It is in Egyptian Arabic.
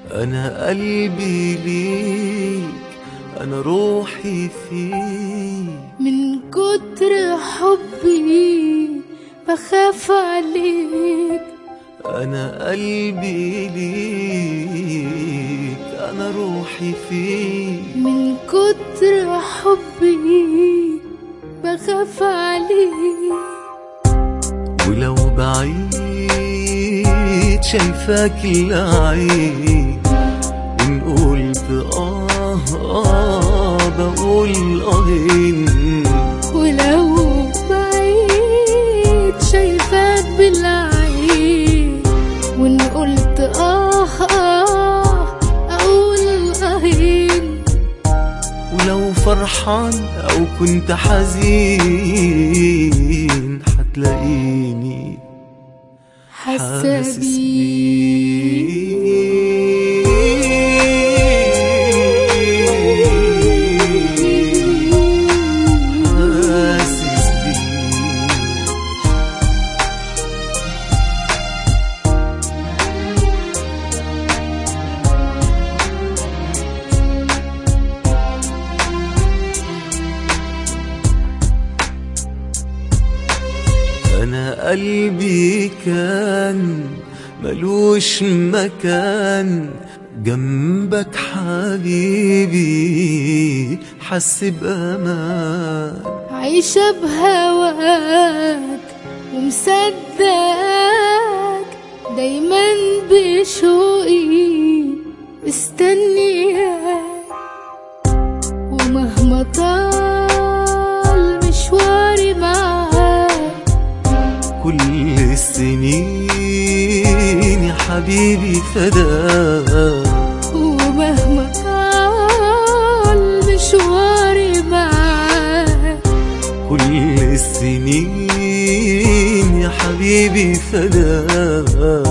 أنا قلبي ليك أنا روحي فيك من كتر حبي بخاف عليك أنا قلبي ليك أنا روحي فيك من كتر حبي بخاف عليك ولو بعيد شايفاك العين إن قلت آه آه بقول آهين ولو بعيد شايفاك بالعين وان قلت آه آه أقول آهين ولو فرحان أو كنت حزين حتلاقيني حاسة حاسس بيك حاسس بيك أنا قلبي كان ملوش مكان جنبك حبيبي حس بأمان عايشة بهواك ومصدقك دايما بشوقي مستنياك ومهما طال مشواري معاك كل السنين يا حبيبي فداك ومهما طال مشواري معاك كل السنين يا حبيبي فداك